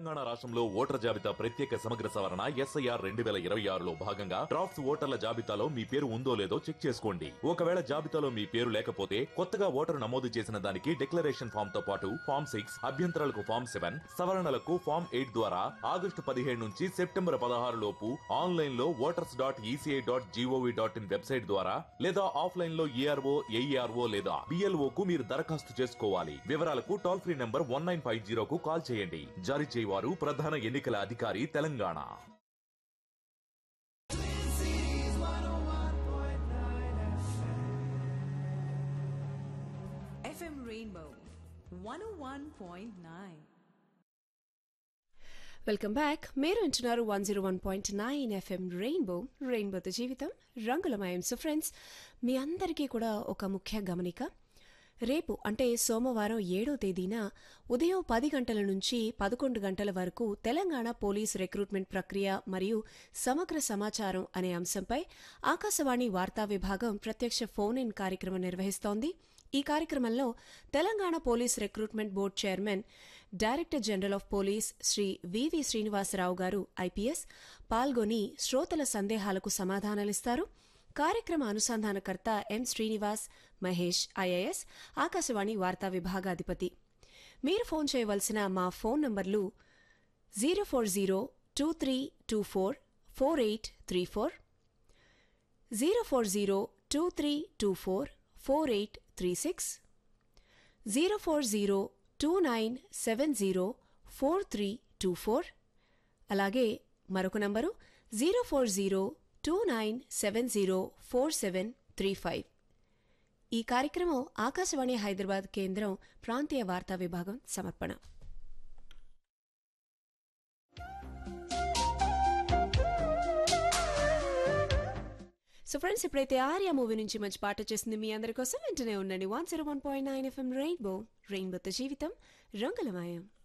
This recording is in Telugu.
తెలంగాణ రాష్ట్రంలో ఓటర్ జాబితా ప్రత్యేక సమగ్ర సవరణ ఎస్ఐఆర్ రెండు వేల ఇరవై ఆరులో భాగంగా డ్రాఫ్ట్స్ ఓటర్ల జాబితాలో మీ పేరు ఉందో లేదో చెక్ చేసుకోండి ఒకవేళ జాబితాలో మీ పేరు లేకపోతే కొత్తగా ఓటరు నమోదు చేసిన దానికి డిక్లరేషన్ ఫామ్ తో పాటు ఫామ్ సిక్స్ అభ్యంతరాలకు ఫామ్ సెవెన్ సవరణలకు ఫామ్ ఎయిట్ ద్వారా ఆగస్టు పదిహేడు నుంచి సెప్టెంబర్ పదహారు లోపు ఆన్లైన్ లో voters dot ECI dot GOV dot in website ద్వారా లేదా ఆఫ్లైన్ లో ఏఆర్ఓ ఏఈఆర్ఓ లేదా బిఎల్ఓ కు మీరు దరఖాస్తు చేసుకోవాలి వివరాలకు toll free number one nine five జీరోకు కాల్ చేయండి జారీ చేయవారు ప్రధాన ఎన్నికల అధికారి Telangana FM Rainbow 101.9. Welcome back మీరు వింటున్నారు one zero one point nine FM rainbow రెయిన్బోతో జీవితం రంగులమయం సో ఫ్రెండ్స్ మీ అందరికీ కూడా ఒక ముఖ్య గమనిక రేపు అంటే సోమవారం ఏడో తేదీన ఉదయం పది గంటల నుంచి పదకొండు గంటల వరకు తెలంగాణ పోలీస్ రిక్రూట్మెంట్ ప్రక్రియ మరియు సమగ్ర సమాచారం అనే అంశంపై ఆకాశవాణి వార్తా విభాగం ప్రత్యక్ష ఫోన్ ఇన్ కార్యక్రమం నిర్వహిస్తోంది ఈ కార్యక్రమంలో Telangana police recruitment board chairman director general of police Shri VV Srinivasarao గారు ఐపీఎస్ పాల్గొని శ్రోతల సందేహాలకు సమాధానాలిస్తారు కార్యక్రమ అనుసంధానకర్త ఎం శ్రీనివాస్ మహేష్ ఐఏఎస్ ఆకాశవాణి వార్తా విభాగాధిపతి మీరు ఫోన్ చేయవలసిన మా ఫోన్ నంబర్లు zero four zero two three two four four eight three four zero four zero two three two four four eight three six zero four zero two nine seven zero four three two four అలాగే మరొక number zero four zero two nine seven zero four seven three five ఈ కార్యక్రమం ఆకాశవాణి హైదరాబాద్ కేంద్రం ప్రాంతీయ వార్తా విభాగం సమర్పణ సో ఫ్రెండ్స్ ఇప్పుడైతే ఆర్య మూవీ నుంచి మంచి పాట చేసింది మీ అందరి కోసం వెంటనే ఉండండి one zero one point nine FM rainbow రెయిన్బోతో జీవితం రంగులమయం